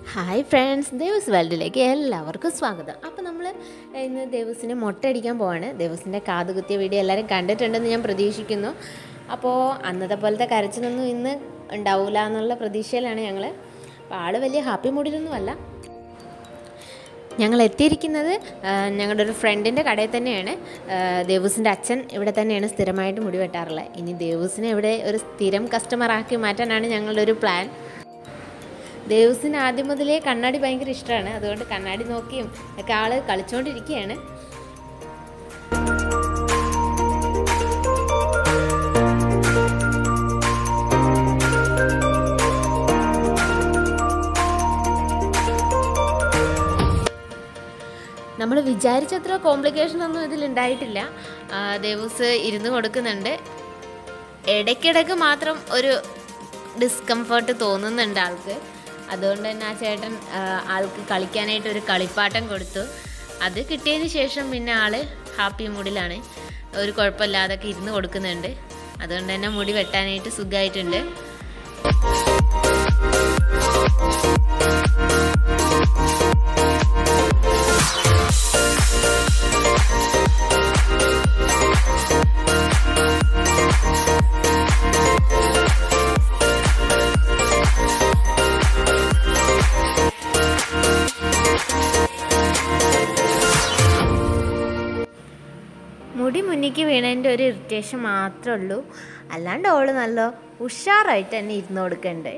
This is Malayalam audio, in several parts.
ഹായ് ഫ്രണ്ട്സ് ദേവസ് വേൾഡിലേക്ക് എല്ലാവർക്കും സ്വാഗതം അപ്പോൾ നമ്മൾ ഇന്ന് ദേവസിനെ മുട്ടയടിക്കാൻ പോവാണ് ദേവസിൻ്റെ കാതുകുത്തിയ വീഡിയോ എല്ലാവരും കണ്ടിട്ടുണ്ടെന്ന് ഞാൻ പ്രതീക്ഷിക്കുന്നു അപ്പോൾ അന്നത്തെ പോലത്തെ കരച്ചിലൊന്നും ഇന്ന് ഉണ്ടാവില്ല എന്നുള്ള പ്രതീക്ഷയിലാണ് ഞങ്ങൾ അപ്പോൾ ആൾ വലിയ ഹാപ്പി മൂഡിലൊന്നുമല്ല ഞങ്ങൾ എത്തിയിരിക്കുന്നത് ആ, ഞങ്ങളുടെ ഒരു ഫ്രണ്ടിൻ്റെ കടയിൽ തന്നെയാണ് ആ, ദേവൂസിൻ്റെ അച്ഛൻ ഇവിടെ തന്നെയാണ് സ്ഥിരമായിട്ട് മുടി വെട്ടാറുള്ളത് ഇനി ദേവൂസിനെ ഇവിടെ ഒരു സ്ഥിരം കസ്റ്റമർ ആക്കി മാറ്റാനാണ് ഞങ്ങളുടെ ഒരു പ്ലാൻ ദേവൂസിന് ആദ്യം മുതലേ കണ്ണാടി ഭയങ്കര ഇഷ്ടമാണ് അതുകൊണ്ട് കണ്ണാടി നോക്കിയും ഒക്കെ ആള് കളിച്ചുകൊണ്ടിരിക്കുകയാണ് നമ്മൾ വിചാരിച്ചത്ര കോംപ്ലിക്കേഷൻ ഒന്നും ഇതിലുണ്ടായിട്ടില്ല ആ, ദേവൂസ് ഇരുന്ന് കൊടുക്കുന്നുണ്ട് ഇടയ്ക്കിടയ്ക്ക് മാത്രം ഒരു ഡിസ്കംഫർട്ട് തോന്നുന്നുണ്ട് ആൾക്ക് അതുകൊണ്ട് തന്നെ ആ ചേട്ടൻ ആ, ആൾക്ക് കളിക്കാനായിട്ട് ഒരു കളിപ്പാട്ടം കൊടുത്തു അത് കിട്ടിയതിന് ശേഷം പിന്നെ ആള് ഹാപ്പി മൂഡിലാണ് ഒരു കുഴപ്പമില്ലാതൊക്കെ ഇരുന്ന് കൊടുക്കുന്നുണ്ട് അതുകൊണ്ട് തന്നെ മുടി വെട്ടാനായിട്ട് സുഖമായിട്ടുണ്ട് മുടി മുന്നിക്ക് വീണതിൻ്റെ ഒരു ഇറിറ്റേഷൻ മാത്രമേ ഉള്ളൂ അല്ലാണ്ട് ഓള് നല്ല ഉഷാറായിട്ട് തന്നെ ഇരുന്ന് കൊടുക്കണ്ടേ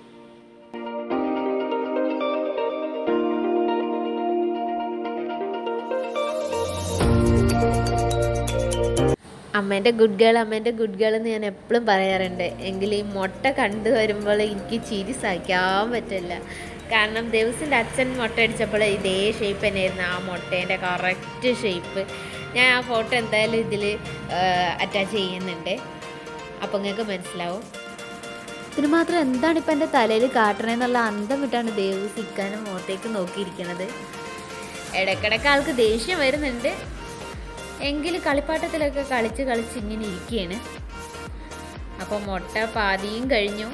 അമ്മേൻ്റെ ഗുഡ് ഗേൾ അമ്മേൻ്റെ ഗുഡ് ഗേൾ എന്ന് ഞാൻ എപ്പോഴും പറയാറുണ്ട് എങ്കിൽ ഈ മുട്ട കണ്ടു വരുമ്പോൾ എനിക്ക് ചിരി സഹിക്കാൻ പറ്റില്ല കാരണം ദേവസിൻ്റെ അച്ഛൻ മുട്ട അടിച്ചപ്പോൾ ഇതേ ഷേപ്പ് തന്നെയായിരുന്നു ആ മുട്ടേൻ്റെ കറക്റ്റ് ഷേപ്പ് ഞാൻ ആ ഫോട്ടോ എന്തായാലും ഇതിൽ അറ്റാച്ച് ചെയ്യുന്നുണ്ട് അപ്പോൾ നിങ്ങൾക്ക് മനസ്സിലാവും ഇതിന് മാത്രം എന്താണ് ഇപ്പം എൻ്റെ തലയിൽ കാട്ടണേന്നുള്ള അന്തം വിട്ടാണ് ദേവ് സിക്കാനും മുഖത്തേക്ക് നോക്കിയിരിക്കുന്നത് ഇടയ്ക്കിടയ്ക്ക് ആൾക്ക് ദേഷ്യം വരുന്നുണ്ട് എങ്കിലും കളിപ്പാട്ടത്തിലൊക്കെ കളിച്ച് കളിച്ച് ഇങ്ങനെ ഇരിക്കുകയാണ് അപ്പോൾ മുട്ട പാതിയും കഴിഞ്ഞു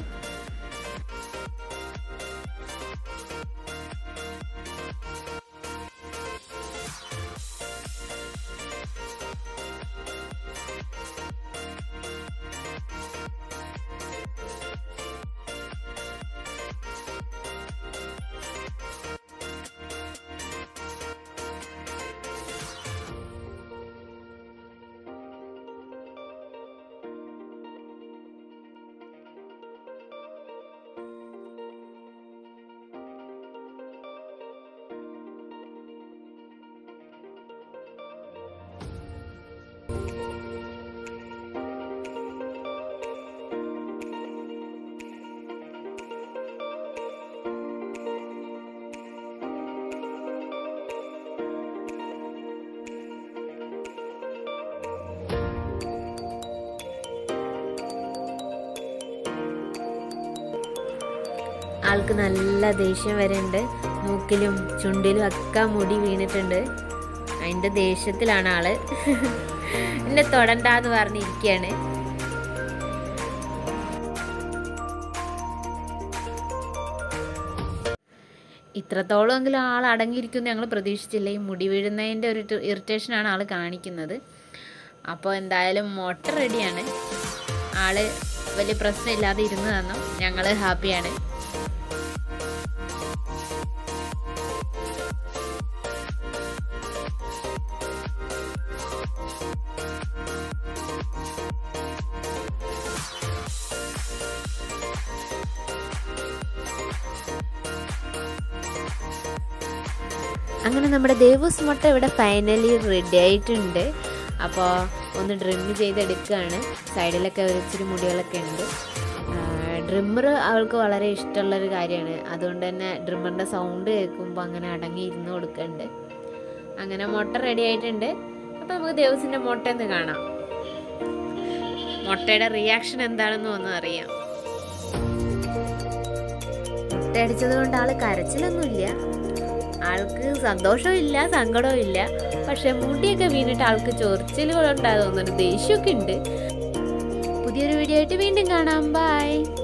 ആൾക്ക് നല്ല ദേഷ്യം വരുന്നുണ്ട് മൂക്കിലും ചുണ്ടിലും ഒക്കെ മുടി വീണിട്ടുണ്ട് അതിൻ്റെ ദേഷ്യത്തിലാണ് ആള് എന്നെ തൊടണ്ടാന്ന് പറഞ്ഞിരിക്കുകയാണ് ഇത്രത്തോളമെങ്കിലും ആൾ അടങ്ങിയിരിക്കും ഞങ്ങൾ പ്രതീക്ഷിച്ചില്ല ഈ മുടി വീഴുന്നതിൻ്റെ ഒരു ഇറിറ്റേഷനാണ് ആൾ കാണിക്കുന്നത് അപ്പോൾ എന്തായാലും മുട്ട റെഡിയാണ് ആള് വലിയ പ്രശ്നമില്ലാതെ ഇരുന്ന് തന്നു ഞങ്ങൾ ഹാപ്പിയാണ് അങ്ങനെ നമ്മുടെ ദേവൂസ് മുട്ട ഇവിടെ ഫൈനലി റെഡി ആയിട്ടുണ്ട് അപ്പോൾ ഒന്ന് ഡ്രിം ചെയ്തെടുക്കുകയാണ് സൈഡിലൊക്കെ ഒരു ഇച്ചിരി മുടികളൊക്കെ ഉണ്ട് ഡ്രിമ്മർ അവൾക്ക് വളരെ ഇഷ്ടമുള്ളൊരു കാര്യമാണ് അതുകൊണ്ട് തന്നെ ഡ്രിമ്മറിൻ്റെ സൗണ്ട് കേൾക്കുമ്പോൾ അങ്ങനെ അടങ്ങി ഇരുന്ന് കൊടുക്കുന്നുണ്ട് അങ്ങനെ മുട്ട റെഡി ആയിട്ടുണ്ട് അപ്പോൾ നമുക്ക് ദേവസിൻ്റെ മുട്ട ഒന്ന് കാണാം മുട്ടയുടെ റിയാക്ഷൻ എന്താണെന്ന് ഒന്ന് അറിയാം മുട്ട അടിച്ചത് കൊണ്ട് ആള് കരച്ചിലൊന്നുമില്ല ആൾക്ക് സന്തോഷവും ഇല്ല സങ്കടവും ഇല്ല പക്ഷെ മുടിയൊക്കെ വീണിട്ട് ആൾക്ക് ചൊറിച്ചിലുകളുണ്ടാകുന്നുണ്ട് ദേഷ്യമൊക്കെ ഉണ്ട് പുതിയൊരു വീഡിയോ ആയിട്ട് വീണ്ടും കാണാം ബൈ